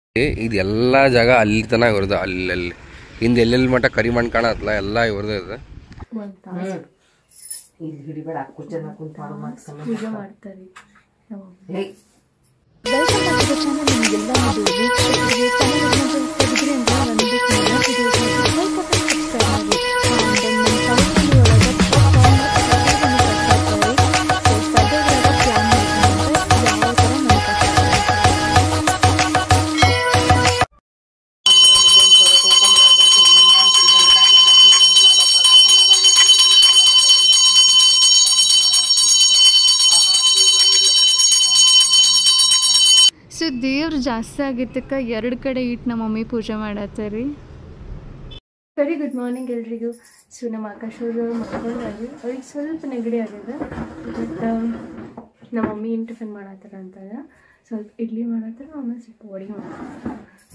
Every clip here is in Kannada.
ಏ, ಇದೆಲ್ಲ ಜಾಗ ಅಲ್ಲಿ ತನಕ ಇವ್ರದ್ದು ಅಲ್ಲಲ್ಲಿ ಹಿಂದೆ ಎಲ್ಲೆಲ್ಲಿ ಮಟ್ಟ ಕರಿ ಮಣ್ಣು ಕಾಣತ್ತಲ್ಲ ಎಲ್ಲ ಇವ್ರದ್ದು ಇದೆ ಇಲ್ಲಿ ಹಿಡಿಬೇಡ ಕುರ್ಚನ ಕುಂತ ಮಾಡು ಮತ್ತೆ ಸಮಯ ಪೂಜೆ ಮಾಡ್ತಾರೆ hey welcome back to the channel ನಿಮಗೆಲ್ಲ ಒಂದು ವೀಕ್ಷಕರಿಗೆ ಕನ್ನಡ ತೆಗೆದ್ರಿ ಅಂತ ಒಂದು ಕನ್ನಡ ವಿಡಿಯೋಸ್ ಲೈಕ್ ಮತ್ತು ಸಬ್ಸ್ಕ್ರೈಬ್ ಮಾಡಿ ಆ್ಯಂಡ್ ನಮ್ಮ ಸೌತಲ್ಲಿ ಒಳಗೆ ಸ್ಪರ್ಧೆಗಳ ಪ್ಲ್ಯಾನ್ ಮಾಡ್ಕೊಂಡ್ರೆ ಯಾವ ಥರ ನೋಡ್ಕೊತಾರೆ ಸೊ ದೇವ್ರು ಜಾಸ್ತಿ ಆಗಿದ್ದಕ್ಕೆ ಎರಡು ಕಡೆ ಇಟ್ಟು ನಮ್ಮ ಮಮ್ಮಿ ಪೂಜೆ ಮಾಡತ್ತಾರೆ ವೆರಿ ಗುಡ್ ಮಾರ್ನಿಂಗ್ ಎಲ್ರಿಗೂ ಸೊ ನಮ್ಮ ಆಕಾಶ ಅವರು ಮಕ್ಕೊಂಡ್ರಾಗಿ ಅವ್ರಿಗೆ ಸ್ವಲ್ಪ ನೆಗಡಿ ಆಗಿದೆ ಬಟ್ ನಮ್ಮ ಮಮ್ಮಿ ಏನು ಟಿಫನ್ ಮಾಡತ್ತಾರ ಅಂತಾಗ ಸ್ವಲ್ಪ ಇಡ್ಲಿ ಮಾಡತ್ತಾರ ಆಮೇಲೆ ಸ್ವಲ್ಪ ವಡಿ ಮಾಡ್ತಾರೆ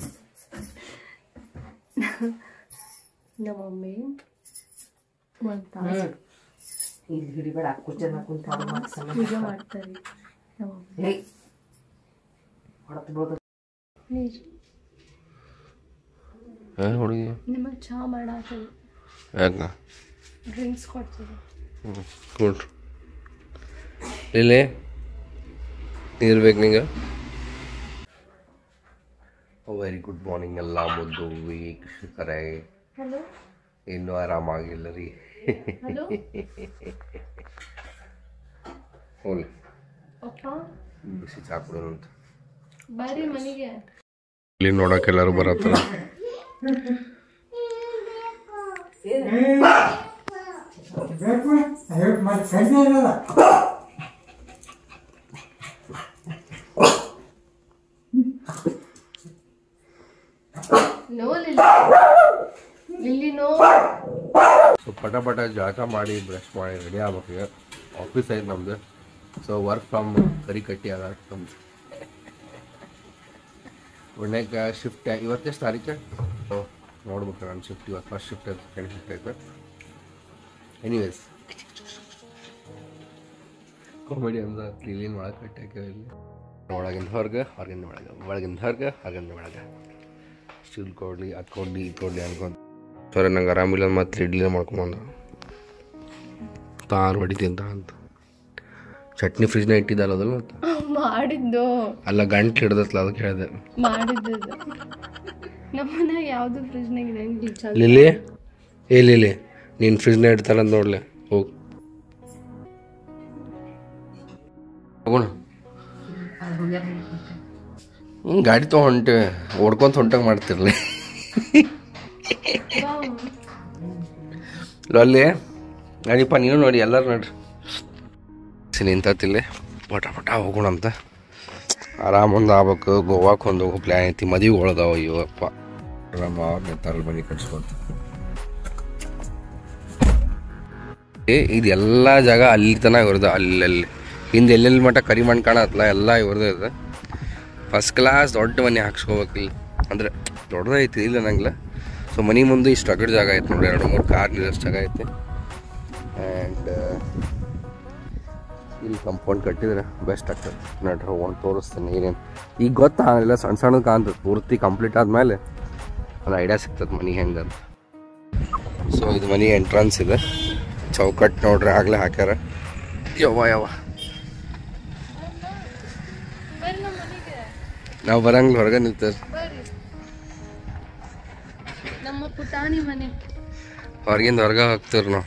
ನಮ್ಮ ಮಮ್ಮಿ ಒಂದು ತಾಸು ಇಲ್ಲಿ ಹಿಡಿಬೇಡ ಕುರ್ಚನ ಕುಂತ ಮಾಡು ಮತ್ತೆ ಸಮಯ ಪೂಜೆ ಮಾಡ್ತಾರೆ ನಮ್ಮ ಮಮ್ಮಿ ಏಯ್ ಹೊಡೆದು ಬಿಡೋದು ಪ್ಲೀಸ್ ಏನು ಹುಡುಗಿ ನಿಮಗೆ ಚಹಾ ಮಾಡಾತದೆ ಯಾಕ ಡ್ರಿಂಕ್ಸ್ ಕೊಡ್ತದೆ ಹ್ಞೂ ಕೊಡ್ರಿ ಇಲ್ಲಿ ನೀರು ಬೇಕು ನಿಂಗೆ ವೆರಿ ಗುಡ್ ಮಾರ್ನಿಂಗ್ ಎಲ್ಲ ಮುದ್ದು ವೀಕ್ಷಕರೇ ಹಲೋ ಇನ್ನೂ ಆರಾಮಾಗಿಲ್ಲ ರೀ ಹಲೋ ಹೋಗ್ಲಿ ಅಪ್ಪ ಬಿಸಿ ಚಾ ಕುಡಿಯೋಣ ಅಂತ ಬರ್ರಿ ಮನೆಗೆ ಇಲ್ಲಿ ನೋಡಕ್ಕೆ ಎಲ್ಲರೂ ಬರತ್ತಾರ no Lily Lily no so ಪಟ ಪಟ ಜಳಕ ಮಾಡಿ ಬ್ರಷ್ ಮಾಡಿ ರೆಡಿ ಆಗ್ಬೇಕು ಈಗ ಆಫೀಸ್ ಐತೆ ನಮ್ದು ಸೊ ವರ್ಕ್ ಫ್ರಮ್ ಕರಿ ಕಟ್ಟಿ ಅದ ನಮ್ದು ಒಳ್ಳೆಗ ಶಿಫ್ಟ್ ಇವತ್ತೆಷ್ಟು ತಾರೀಕು ಸೊ ನೋಡ್ಬೇಕು ನಾನು ಶಿಫ್ಟ್ ಇವತ್ತು ಫಸ್ಟ್ ಶಿಫ್ಟ್ ಐತೆ ಸೆಕೆಂಡ್ ಶಿಫ್ಟ್ ಐತೆ ಎನಿವೇಸ್ ಕಾಮಿಡಿ ಅಂದ ಕ್ಲೀನ್ ಒಳಗೆ ಕಟ್ಟಾಕ ಇಲ್ಲಿ ಒಳಗಿಂದ ಹೊರಗೆ ಹೊರಗಿಂದ ಒಳಗೆ ಒಳಗಿಂದ ಹೊರಗೆ ಹೊರಗಿಂದ ಒಳಗೆ ಸ್ಟೀಲ್ ಕೊಡ್ಲಿ ಅದು ಕೊಡ್ಲಿ ಇದು ಕೊಡ್ಲಿ ಅನ್ಕೊಂತ ಸರಿ ನಂಗೆ ಆರಾಮಿಲ್ಲ ಮತ್ತೆ ಇಡ್ಲಿನ ಮಾಡ್ಕೊಂಬಂದ ತಾನು ಹೊಡಿತಿಂತ ಅಂತ ಚಟ್ನಿ ಫ್ರಿಜ್ನ ಇಟ್ಟಿದ್ದಲ್ಲ ಅದಲ್ಲ ಮತ್ತೆ ಮಾಡಿದ್ದು ಅಲ್ಲ ಗಂಟು ಹಿಡ್ದತ್ಲ ಅದಕ್ಕೆ ಹೇಳಿದೆ ಮಾಡಿದ್ದು ನಮ್ಮನೆ ಯಾವುದು ಫ್ರಿಜ್ನಾಗ ಇರಂಗಿಲ್ಲ ಲಿಲಿ ಏ ಲಿಲಿ ನೀನು ಫ್ರಿಜ್ನ ಇಡ್ತಾರಂತ ನೋಡ್ಲೆ ಹೋಗಿ ಹೋಗೋಣ ಹ್ಞೂ ಗಾಡಿ ತೊಗೊಂಡು ಹೊಂಟೆ ಓಡ್ಕೊಂತ ಹೊಂಟಂಗೆ ಮಾಡ್ತಿರ್ಲಿ ಅಲ್ಲಿ ನಡಿಪ್ಪ ನೀನು ನೋಡಿ ಎಲ್ಲರೂ ನೋಡ್ರಿ ನಿಂತಿಲ್ಲಿ ಪಟ ಪಟ ಹೋಗೋಣ ಅಂತ ಆರಾಮ್ ಒಂದು ಆಗ್ಬೇಕು ಗೋವಾಕ್ಕೆ ಒಂದು ಹೋಗೋ ಪ್ಲ್ಯಾನ್ ಐತಿ ಮದುವೆ ಒಳದಾವ ಅಯ್ಯೋಪ್ಪ ನಮ್ಮ ಅವ್ರ ನಿಂತಾರ ಮನೆ ಕಟ್ಸ್ಕೊಂತ ಏ ಇದೆಲ್ಲ ಜಾಗ ಅಲ್ಲಿ ತನಕ ಇವ್ರದ್ದು ಅಲ್ಲಲ್ಲಿ ಹಿಂದೆ ಎಲ್ಲೆಲ್ಲಿ ಮಟ್ಟ ಕರಿ ಮಣ್ಣು ಕಾಣತ್ತಲ್ಲ ಎಲ್ಲ ಇವ್ರದ್ದು ಇದೆ ಫಸ್ಟ್ ಕ್ಲಾಸ್ ದೊಡ್ಡ ಮನೆ ಹಾಕ್ಸ್ಕೋಬೇಕು ಇಲ್ಲಿ ಅಂದರೆ ದೊಡ್ಡದೈತಿ ಇಲ್ಲ ನಂಗಿಲ್ಲ ಸೊ ಮನೆ ಮುಂದೆ ಇಷ್ಟು ಅಗಡ್ ಜಾಗ ಐತೆ ನೋಡಿ ಎರಡು ಮೂರು ಕಾರ್ ನಿಲ್ಲೋಷ್ಟು ಜಾಗ ಐತೆ ಆ್ಯಂಡ್ ಇಲ್ಲಿ ಕಂಪೌಂಡ್ ಕಟ್ಟಿದ್ರೆ ಬೆಸ್ಟ್ ಆಗ್ತದೆ ನೋಡ್ರಿ ಹೋಗಿ ತೋರಿಸ್ತೀನಿ ಏನೇನು ಈಗ ಗೊತ್ತಾಗಲಿಲ್ಲ ಸಣ್ಣ ಸಣ್ಣದು ಕಾಣ್ತದೆ ಪೂರ್ತಿ ಕಂಪ್ಲೀಟ್ ಆದಮೇಲೆ ಒಂದು ಐಡಿಯಾ ಸಿಗ್ತದೆ ಮನೆ ಹೆಂಗೆ ಅಂತ ಸೊ ಇದು ಮನೆ ಎಂಟ್ರನ್ಸ್ ಇದೆ ಚೌಕಟ್ಟು ನೋಡ್ರಿ ಆಗಲೇ ಹಾಕ್ಯಾರ ಯವ್ವ ಯವ್ವ ನಾವು ಬರಂಗಿಲ್ಲ ಹೊರಗೆ ನಿಲ್ತಾರೆ ನಮ್ಮ ಪುಟಾಣಿ ಮನೆ ಹೊರಗಿಂದ ಹೊರಗೆ ಹೋಗ್ತೀವಿ ನಾವು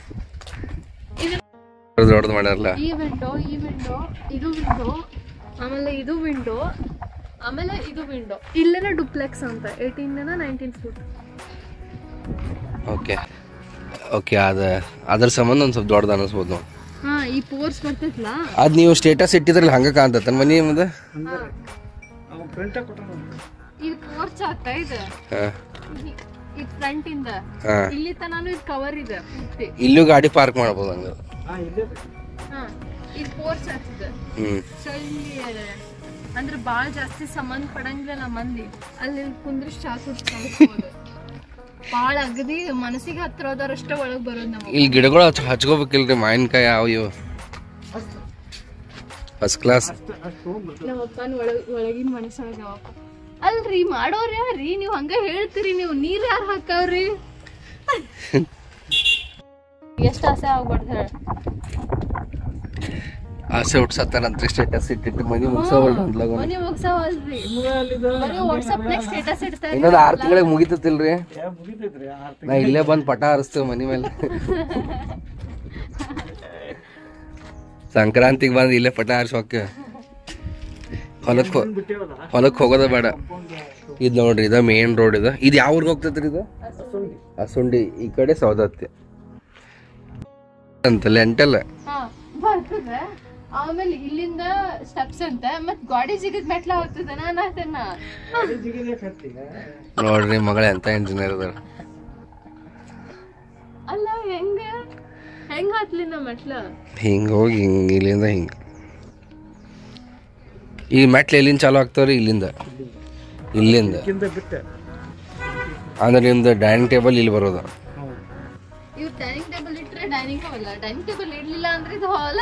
ಇದು ದೊಡ್ಡದು ಮಾಡ್ಯಾರಲ್ಲ ಈ ವಿಂಡೋ ಈ ವಿಂಡೋ ಇದು ವಿಂಡೋ ಆಮೇಲೆ ಇದು ವಿಂಡೋ ಆಮೇಲೆ ಇದು ವಿಂಡೋ ಇಲ್ಲೇನ ಡುಪ್ಲೆಕ್ಸ್ ಅಂತ eighteen nineteen foot okay okay ಅದ ಅದ್ರ ಸಂಬಂಧ ಒಂದು ಸ್ವಲ್ಪ ದೊಡ್ಡದು ಅನ್ನಿಸ್ಬೋದು ನಾವು ಹಾ ಈ ಪೋರ್ಸ್ ಬರ್ತೈತಲ್ಲ ಅದು ನೀವು ಸ್ಟೇಟಸ್ ಇಟ್ಟಿದ್ರಲ್ಲ ಹಂಗೆ ಕಾಣ್ತೈತೆ ಮನೆ ಮುಂದೆ ಇದು ಪೋರ್ಚ್ ಆಗ್ತಾ ಇದೆ ಹಾಂ ಇದು ಫ್ರಂಟ್ ಇಂದ ಹಾಂ ಇಲ್ಲಿ ತನಾನು ಇದು ಕವರ್ ಇದೆ ಪೂರ್ತಿ ಇಲ್ಲೂ ಗಾಡಿ ಪಾರ್ಕ್ ಮಾಡ್ಬೋದು ಹಂಗೆ ಹಾ ಇದು ಪೋರ್ಚ್ ಆಗ್ತದೆ ಹ್ಞೂ ಸೊ ಇಲ್ಲಿ ಅಂದ್ರೆ ಬಾಳ ಜಾಸ್ತಿ ಸಂಬಂಧ ಪಡಂಗಿಲ್ಲ ಮಂದಿ ಅಲ್ಲಿ ಕುಂದ್ರಿಸ್ ಚಾ ಕುಡ್ಸ್ಕೊಂಡು ಬಾಳ ಅಗದಿ ಮನಸ್ಸಿಗೆ ಹತ್ರ ಹೋದವರಷ್ಟೇ ಒಳಗ್ ಬರೋದು ನಮಗೆ ಇಲ್ಲಿ ಗಿಡಗಳು ಹಚ್ ಹಚ್ಕೋಬೇಕಿಲ್ರಿ ಮಾವಿನಕಾಯಿ ಯಾವ ಇವು ಫಸ್ಟ್ ಕ್ಲಾಸ್ ನಮ್ಮ ಅಪ್ಪನ ಒಳಗ್ ಒಳಗಿನ ಮನಸ್ಸೊಳಗೆ ಯಾವಪ್ಪ ಅಲ್ರಿ ಮಾಡೋರ್ ಯಾರ್ರಿ ನೀವು ಹಂಗ ಹೇಳ್ತೀರಿ ನೀವು ನೀರ್ ಯಾರು ಹಾಕವ್ರಿ ಎಷ್ಟ್ ಆಸೆ ಆಗ್ಬಾರ್ದು ಹೇಳ ಆಸೆ ಹುಟ್ಸತ್ತಾರಂತ್ರಿ ಸ್ಟೇಟಸ್ ಇಟ್ಟಿಟ್ಟು ಮನಿ ಮುಗಿಸೋವಲ್ರಿ ಅಂದ್ಲಾಗ ಮನೆ ಮುಗ್ಸಾವಲ್ರಿ ಬರೀ ವಾಟ್ಸಪ್ ನಾಗ ಸ್ಟೇಟಸ್ ಇಡ್ತಾರೆ ಇನ್ನೊಂದು ಆರು ತಿಂಗಳಿಗೆ ಮುಗಿತತಿಲ್ರಿ ನಾ ಇಲ್ಲೇ ಬಂದು ಪಟ ಹರಿಸ್ತೇವೆ ಮನಿ ಮೇಲೆ ಸಂಕ್ರಾಂತಿಗೆ ಬಂದು ಇಲ್ಲೇ ಪಟ ಹರಿಸಿ ಹೋಗ್ತೇವೆ ಹೊಲಕ್ಕೆ ಹೊಲಕ್ಕೆ ಹೋಗೋದ ಬೇಡ ಇದು ನೋಡ್ರಿ ಇದು ಮೇನ್ ರೋಡ್ ಇದು ಇದು ಯಾವ ಊರಿಗೆ ಹೋಗ್ತೈತ್ರಿ ಇದು ಅಸುಂಡಿ ಈ ಕಡೆ ಸೌದತ್ತಿ ಅಂತ ಲೆಂಟಲ್ ಹಾ ಬರ್ತದ ಆಮೇಲೆ ಇಲ್ಲಿಂದ ಸ್ಟೆಪ್ಸ್ ಅಂತ ಮತ್ ಗಾಡಿ ಜಿಗದ್ ಮೆಟ್ಲ ಹೋಗ್ತದ ನಾನು ಅದನ್ನ ನೋಡ್ರಿ ಮಗಳ ಎಂತ ಇಂಜಿನಿಯರ್ ಅದಾರ ಅಲ್ಲ ಹೆಂಗ ಹೆಂಗ ಹತ್ಲಿ ನಾ ಮೆಟ್ಲ ಹಿಂಗೆ ಹೋಗಿ ಹಿಂಗೆ ಇಲ್ಲಿಂದ ಹಿಂಗೆ ಈ ಮೆಟ್ಲು ಎಲ್ಲಿಂದ ಚಾಲು ಆಗ್ತಾವ್ರಿ ಇಲ್ಲಿಂದ ಇಲ್ಲಿಂದ ಅಂದ್ರೆ ನಿಮ್ದು ಡೈನಿಂಗ್ ಟೇಬಲ್ ಇಲ್ಲಿ ಬರೋದು ಇವ್ರು ಡೈನಿಂಗ್ ಟೇಬಲ್ ಇಟ್ರೆ ಡೈನಿಂಗ್ ಹಾಲ್ ಡೈನಿಂಗ್ ಟೇಬಲ್ ಇಡ್ಲಿಲ್ಲ ಅಂದ್ರೆ ಇದು ಹಾಲ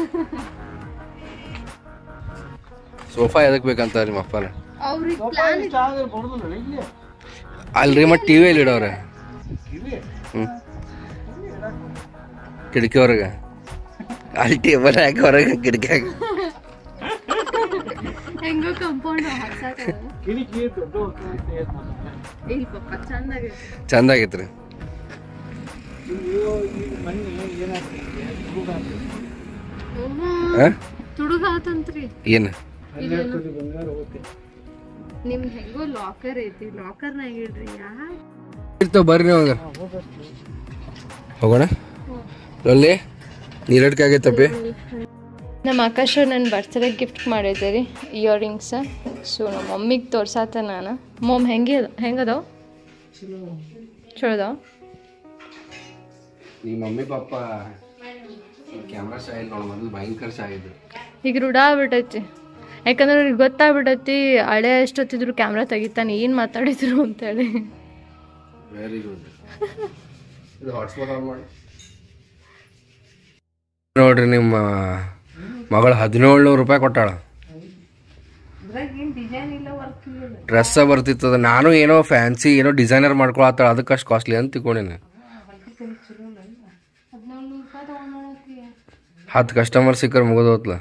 ಸೋಫಾ ಎದಕ್ ಬೇಕಂತ ನಿಮ್ಮ ಅಪ್ಪನ ಅವ್ರಿಗೆ ಪ್ಲಾನ್ ಅಲ್ರಿ ಮತ್ತೆ ಟಿ ವಿಯಲ್ಲಿ ಇಡೋರೆ ಹ್ಞೂ ಕಿಟಕಿ ಹೊರಗೆ ಅಲ್ಲಿ ಟೇಬಲ್ ಹಾಕಿ ಹೊರಗೆ ಕಿಟಕಿಯಾಗ ಹೆಂಗೋ ಕಂಪೌಂಡ್ ಹಾಕ್ಸಾಕ ಇಲ್ಲ ಪಪ್ಪ ಚಂದಾಗಿ ಚಂದ ಆಗೈತ್ರಿ ಆ? ತುಡುಗ ಆತಂತ್ರಿ ಏನು ನಿಮ್ದು ಹೆಂಗೋ ಲಾಕರ್ ಐತಿ ಲಾಕರ್ನಾಗ ಇಡ್ರಿ ಯಾ ಇರ್ತಾವ ಬರ್ರಿ ನೀವು ಹಂಗಾರೆ ಹೋಗೋಣ ಲೊಲ್ಲಿ ನೀರಡ್ಕೆ ಆಗೈತಪ್ಪಿ ನಮ್ಮ ಆಕಾಶ ನನ್ನ ಬರ್ತ್ಡೇ ಗಿಫ್ಟ್ ಮಾಡಿದ್ದೆ ರೀ ಇಯರಿಂಗ್ಸ್ ಸೊ ನಮ್ಮ ಮಮ್ಮಿಗೆ ತೋರ್ಸಾತ ನಾನು ಮಮ್ ಹೆಂಗೆ ಹೆಂಗದಾವ ಚಲೋ ಅದಾವ ನಿಮ್ಮ ಮಮ್ಮಿ ಪಾಪ ಕ್ಯಾಮ್ರಾ ಶಾ ಇಲ್ಲ ನೋಡಿ ಮೊದಲು ಭಯಂಕರ ಶಾ ಇದ್ರು ಈಗ ರೂಢ ಆಗ್ಬಿಟ್ಟೈತಿ ಯಾಕಂದ್ರೆ ಅವ್ರಿಗೆ ಗೊತ್ತಾಗ್ಬಿಟ್ಟೈತಿ ಹಳೆ ಎಷ್ಟೊತ್ತಿದ್ರು ಕ್ಯಾಮ್ರಾ ತೆಗಿತಾನೆ ಏನು ಮಾತಾಡಿದ್ರು ಅಂತೇಳಿ ವೆರಿ ಗುಡ್ ಇದು ಹಾಟ್ಸ್ಪಾಟ್ ಆನ್ ಮಾಡಿ ನೋಡ್ರಿ ನಿಮ್ಮ ಮಗಳು ಹದಿನೇಳು ರೂಪಾಯಿ ಕೊಟ್ಟಾಳ ಡ್ರೆಸ್ಸ ಬರ್ತಿತ್ತದ ನಾನು ಏನೋ ಫ್ಯಾನ್ಸಿ ಏನೋ ಡಿಸೈನರ್ ಮಾಡ್ಕೊಳತ್ತಾಳ ಅದಕ್ಕೆ ಅಷ್ಟು ಕಾಸ್ಟ್ಲಿ ಅಂತ ತಿಳ್ಕೊಂಡಿನಿ ಹತ್ತು ಕಸ್ಟಮರ್ ಸಿಕ್ಕರೆ ಮುಗಿದೋತ್ಲ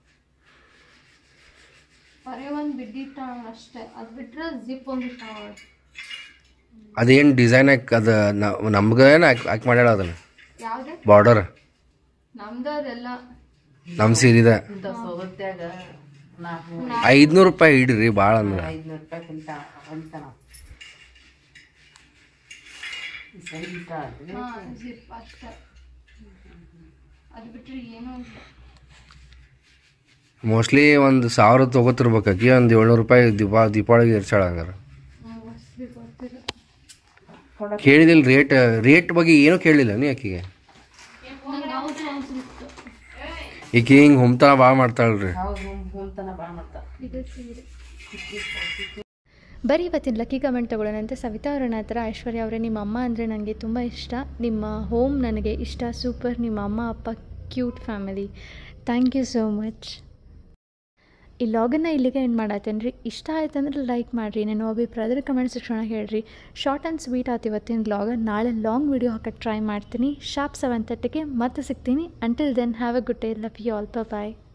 ಬರೀ ಒಂದು ಬಿದ್ದಿಟ್ಟ ಅಷ್ಟೇ ಅದು ಬಿಟ್ರೆ ಜಿಪ್ ಒಂದು ಅದೇನು ಡಿಸೈನ್ ಹಾಕಿ ಅದು ನಮ್ಗೇನು ಹಾಕಿ ಹಾಕಿ ಮಾಡ್ಯಾಳ ಅದನ್ನು ಯಾವುದೇ ಬಾರ್ಡರ್ ನಮ್ದು ಅದೆಲ್ಲ ನಮ್ಮ ಸೀರಿದ ಇಂಥ ಸೌಗತ್ಯಾಗ ನಾಲ್ಕು ಐದ್ನೂರು ರೂಪಾಯಿ ಇಡ್ರಿ ಭಾಳ ಅಂದ್ರೆ ಐದ್ನೂರು ರೂಪಾಯಿ ಕುಂತ ಹೊಲಿತಾನ ಸಂಗೀತ ಜಿಪ್ ಅಷ್ಟೇ ಅದು ಬಿಟ್ರೆ ಏನೂ ಇಲ್ಲ ಮೋಸ್ಟ್ಲಿ ಒಂದು ಸಾವಿರ ತೊಗೋತಿರ್ಬೇಕಾಕಿ ಒಂದು ಏಳ್ನೂರು ರೂಪಾಯಿ ದೀಪಾ ದೀಪಾವಳಿಗೆ ಇರ್ಸಾಳ ಹಂಗಾರ ಕೇಳಿದಿಲ್ಲ ರೇಟ್ ರೇಟ್ ಬಗ್ಗೆ ಏನೂ ಕೇಳಲಿಲ್ಲ ನೀ ಆಕಿಗೆ ಈಕಿ ಹಿಂಗೆ ಹುಮ್ತನ ಭಾಳ ಮಾಡ್ತಾಳ್ರಿ ಹೌದು ಕುಂತನ ಭಾಳ ಮಾಡ್ತಾರ ಬರೀ ಇವತ್ತಿನ ಲಕ್ಕಿ ಕಮೆಂಟ್ ತೊಗೊಳ್ಳೋಣಂತೆ ಸವಿತಾ ಅವರ ಹತ್ರ ಐಶ್ವರ್ಯ ಅವರೇ ನಿಮ್ಮ ಅಮ್ಮ ಅಂದರೆ ನನಗೆ ತುಂಬ ಇಷ್ಟ ನಿಮ್ಮ ಹೋಮ್ ನನಗೆ ಇಷ್ಟ ಸೂಪರ್ ನಿಮ್ಮ ಅಮ್ಮ ಅಪ್ಪ cute family thank you so much ಈ ಲಾಗನ್ನು ಇಲ್ಲಿಗೆ ಎಂಡ್ ಮಾಡತ್ತೇನೆ ರೀ ಇಷ್ಟ ಆಯ್ತಂದ್ರೆ ಲೈಕ್ ಮಾಡಿರಿ ನಾನು ಅಭಿಪ್ರಾಯದಲ್ಲಿ ಕಮೆಂಟ್ ಸೆಕ್ಷನ್ ಹೇಳ್ರಿ ಶಾರ್ಟ್ ಆ್ಯಂಡ್ ಸ್ವೀಟ್ ಆಯ್ತು ಇವತ್ತಿನ ಲಾಗ ನಾಳೆ ಲಾಂಗ್ ವೀಡಿಯೋ ಹಾಕಕ್ಕೆ ಟ್ರೈ ಮಾಡ್ತೀನಿ ಶಾರ್ಪ್ ಸೆವೆನ್ ತರ್ಟಿಗೆ ಮತ್ತೆ ಸಿಗ್ತೀನಿ until then have a good day love you all bye